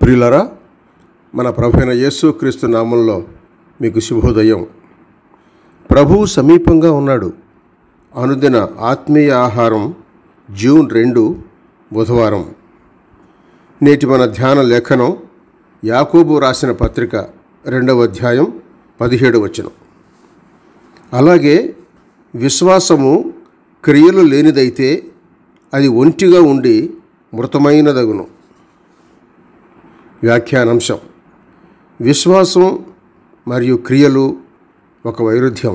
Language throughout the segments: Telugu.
ప్రియులరా మన ప్రభైన యేసుక్రీస్తు నామంలో మీకు శుభోదయం ప్రభువు సమీపంగా ఉన్నాడు అనుదిన ఆత్మీయ ఆహారం జూన్ రెండు బుధవారం నేటి మన ధ్యాన లేఖనం యాకోబు రాసిన పత్రిక రెండవ అధ్యాయం పదిహేడు వచనం అలాగే విశ్వాసము క్రియలు లేనిదైతే అది ఒంటిగా ఉండి మృతమైనదగును వ్యాఖ్యానాంశం విశ్వాసం మరియు క్రియలు ఒక వైరుధ్యం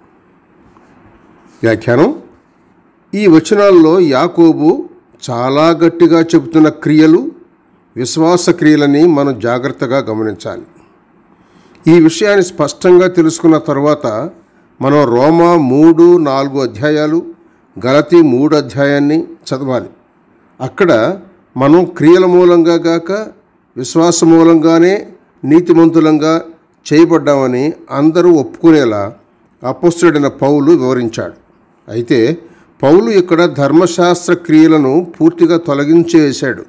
వ్యాఖ్యానం ఈ వచనాల్లో యాకోబు చాలా గట్టిగా చెబుతున్న క్రియలు విశ్వాస క్రియలని మనం జాగ్రత్తగా గమనించాలి ఈ విషయాన్ని స్పష్టంగా తెలుసుకున్న తర్వాత మనం రోమా మూడు నాలుగు అధ్యాయాలు గలతి మూడు అధ్యాయాన్ని చదవాలి అక్కడ మనం క్రియల మూలంగా గాక విశ్వాస మూలంగానే నీతిమంతులంగా చేయబడ్డామని అందరూ ఒప్పుకునేలా అపస్తుడైన పౌలు వివరించాడు అయితే పౌలు ఇక్కడ ధర్మశాస్త్ర క్రియలను పూర్తిగా తొలగించేశాడు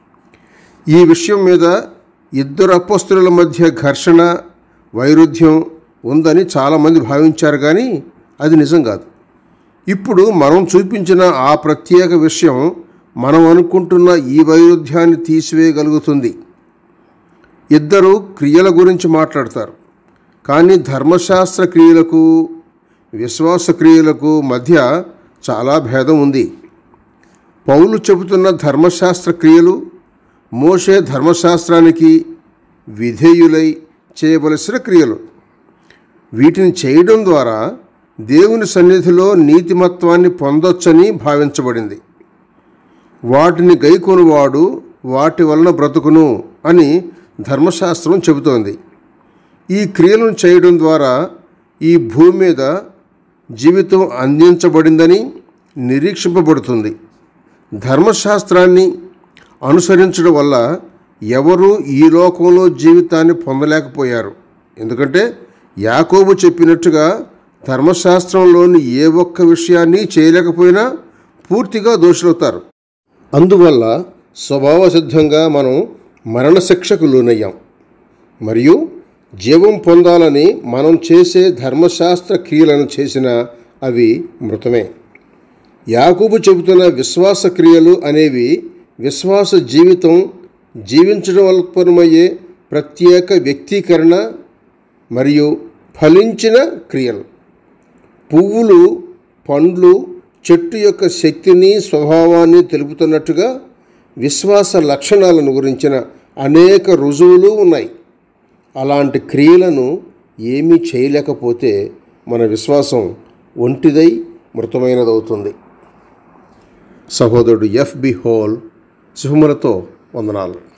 ఈ విషయం మీద ఇద్దరు అపస్తుల మధ్య ఘర్షణ వైరుధ్యం ఉందని చాలామంది భావించారు కానీ అది నిజం కాదు ఇప్పుడు మనం చూపించిన ఆ ప్రత్యేక విషయం మనం అనుకుంటున్న ఈ వైరుధ్యాన్ని తీసివేయగలుగుతుంది ఇద్దరు క్రియల గురించి మాట్లాడతారు కానీ ధర్మశాస్త్ర క్రియలకు విశ్వాస క్రియలకు మధ్య చాలా భేదం ఉంది పౌలు చెబుతున్న ధర్మశాస్త్ర క్రియలు మోషే ధర్మశాస్త్రానికి విధేయులై చేయవలసిన క్రియలు వీటిని చేయడం ద్వారా దేవుని సన్నిధిలో నీతిమత్వాన్ని పొందొచ్చని భావించబడింది వాటిని గైకొనువాడు వాటి వలన బ్రతుకును అని ధర్మశాస్త్రం చెబుతోంది ఈ క్రియలను చేయడం ద్వారా ఈ భూమి మీద జీవితం అందించబడిందని నిరీక్షింపబడుతుంది ధర్మశాస్త్రాన్ని అనుసరించడం వల్ల ఎవరూ ఈ లోకంలో జీవితాన్ని పొందలేకపోయారు ఎందుకంటే యాకోబు చెప్పినట్టుగా ధర్మశాస్త్రంలోని ఏ ఒక్క విషయాన్ని చేయలేకపోయినా పూర్తిగా దోషులవుతారు అందువల్ల స్వభావ సిద్ధంగా మనం మరణశిక్షకు లోనయ్యాం మరియు జీవం పొందాలని మనం చేసే ధర్మశాస్త్ర క్రియలను చేసిన అవి మృతమే యాకూబు చెబుతున్న విశ్వాస క్రియలు అనేవి విశ్వాస జీవితం జీవించడం వలపరమయ్యే ప్రత్యేక వ్యక్తీకరణ మరియు ఫలించిన క్రియలు పువ్వులు పండ్లు చెట్టు యొక్క శక్తిని స్వభావాన్ని తెలుపుతున్నట్టుగా విశ్వాస లక్షణాలను గురించిన అనేక రుజువులు ఉన్నాయి అలాంటి క్రియలను ఏమీ చేయలేకపోతే మన విశ్వాసం ఒంటిదై మృతమైనదవుతుంది సహోదరుడు ఎఫ్బి హోల్ శుభములతో వందనాలు